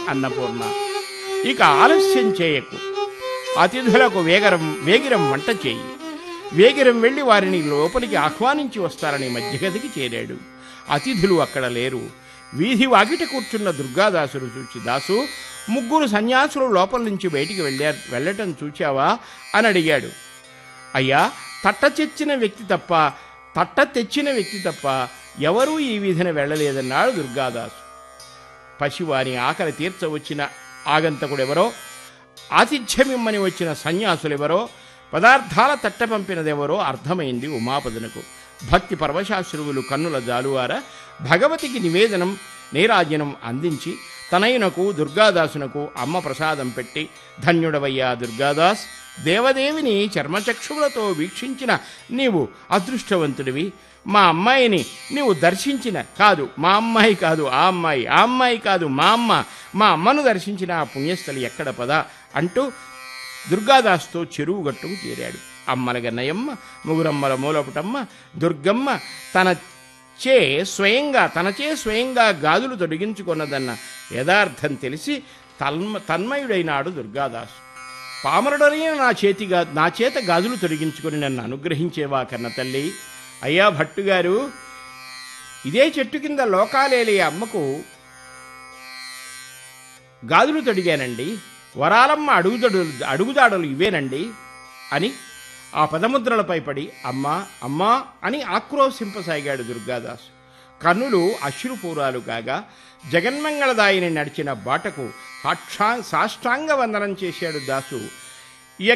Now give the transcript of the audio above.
అన్నపూర్ణ ఇక ఆలస్యం చేయకు అతిథులకు వేగరం వేగిరం వంట చేయి వేగిరం వెళ్ళి వారిని లోపలికి ఆహ్వానించి వస్తారని మధ్యగదికి చేరాడు అతిథులు అక్కడ లేరు వీధి వాకిట కూర్చున్న దుర్గాదాసును చూచి దాసు ముగ్గురు సన్యాసులు లోపల నుంచి బయటికి వెళ్ళారు వెళ్ళటం చూచావా అని అడిగాడు అయ్యా తట్ట తెచ్చిన వ్యక్తి తప్ప తట్ట తెచ్చిన వ్యక్తి తప్ప ఎవరూ ఈ వీధిన వెళ్ళలేదన్నాడు దుర్గాదాసు పసివాని ఆకలి తీర్చవచ్చిన ఆగంతకుడెవరో ఆతిథ్యమిమ్మని వచ్చిన సన్యాసులెవరో పదార్థాల తట్ట పంపినదెవరో అర్థమైంది ఉమాపదునకు భక్తి పరవశాశ్రువులు కన్నుల జాలువార భగవతికి నివేదనం నీరాజనం అందించి తనయునకు దుర్గాదాసునకు అమ్మ ప్రసాదం పెట్టి ధన్యుడవయ్యా దుర్గాదాస్ దేవదేవిని చర్మచక్షువులతో వీక్షించిన నీవు అదృష్టవంతుడివి మా అమ్మాయిని నీవు దర్శించిన కాదు మా అమ్మాయి కాదు ఆ అమ్మాయి ఆ అమ్మాయి కాదు మా అమ్మ మా అమ్మను దర్శించిన ఆ పుణ్యస్థలి ఎక్కడ పదా అంటూ దుర్గాదాస్తో చెరువు గట్టుకు చేరాడు అమ్మల గన్నయమ్మ ముగురమ్మల మూలపుటమ్మ దుర్గమ్మ తన చే స్వయంగా తనచే స్వయంగా గాజులు తొడిగించుకున్నదన్న యథార్థం తెలిసి తన్మ తన్మయుడైనాడు దుర్గాదాసు పామరుడైన నా చేతిగా నా చేత గాజులు తొడిగించుకొని నన్ను అనుగ్రహించేవా కన్న తల్లి అయ్యా భట్టుగారు ఇదే చెట్టు కింద లోకాలేలే అమ్మకు గాజులు తొడిగానండి వరాలమ్మ అడుగుదడు అడుగుదాడలు ఇవేనండి అని ఆ పదముద్రలపై పడి అమ్మా అమ్మా అని ఆక్రోశింపసాగాడు దుర్గాదాసు కన్నులు అశ్రుపూరాలు కాగా జగన్మంగళదాయిని నడిచిన బాటకు సాక్షా సాష్టాంగ వందనం చేశాడు దాసు